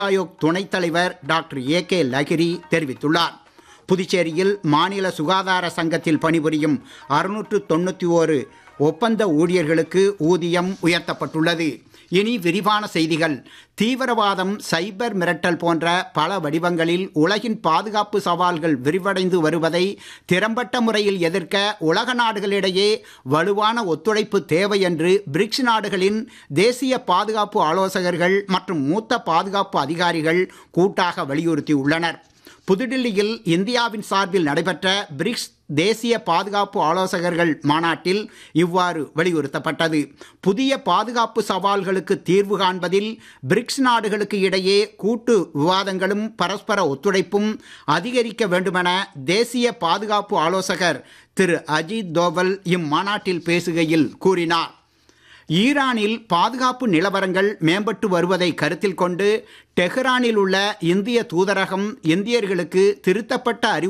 ஆயோக் துணைத் தலைவர் doctor A K லகிரி தெரிவித்துள்ளார் புதுச்சேரியில் மாநில சுகாதார சங்கத்தில் பணிபுரியும் அறுநூற்று தொண்ணூற்றி ஓரு ஒப்பந்த ஊழியர்களுக்கு ஊதியம் உயர்த்தப்பட்டுள்ளது இனி விரிவான செய்திகள் தீவிரவாதம் சைபர் மிரட்டல் போன்ற பல வடிவங்களில் உலகின் பாதுகாப்பு சவால்கள் விரிவடைந்து வருவதை திறம்பட்ட முறையில் எதிர்க்க உலக நாடுகளிடையே வலுவான ஒத்துழைப்பு தேவை என்று பிரிக்ஸ் நாடுகளின் தேசிய பாதுகாப்பு ஆலோசகர்கள் மற்றும் மூத்த பாதுகாப்பு அதிகாரிகள் கூட்டாக வலியுறுத்தியுள்ளனர் புதுடில்லியில் இந்தியாவின் சார்பில் நடைபெற்ற பிரிக்ஸ் தேசிய பாதுகாப்பு ஆலோசகர்கள் மாநாட்டில் இவ்வாறு வலியுறுத்தப்பட்டது புதிய பாதுகாப்பு சவால்களுக்கு தீர்வு காண்பதில் பிரிக்ஸ் நாடுகளுக்கு இடையே கூட்டு விவாதங்களும் பரஸ்பர ஒத்துழைப்பும் அதிகரிக்க வேண்டுமென தேசிய பாதுகாப்பு ஆலோசகர் திரு அஜித் தோவல் இம்மாநாட்டில் பேசுகையில் கூறினார் ஈரானில் பாதுகாப்பு நிலவரங்கள் மேம்பட்டு வருவதை கருத்தில் கொண்டு டெஹ்ரானில் உள்ள இந்திய தூதரகம் இந்தியர்களுக்கு திருத்தப்பட்ட அறிவு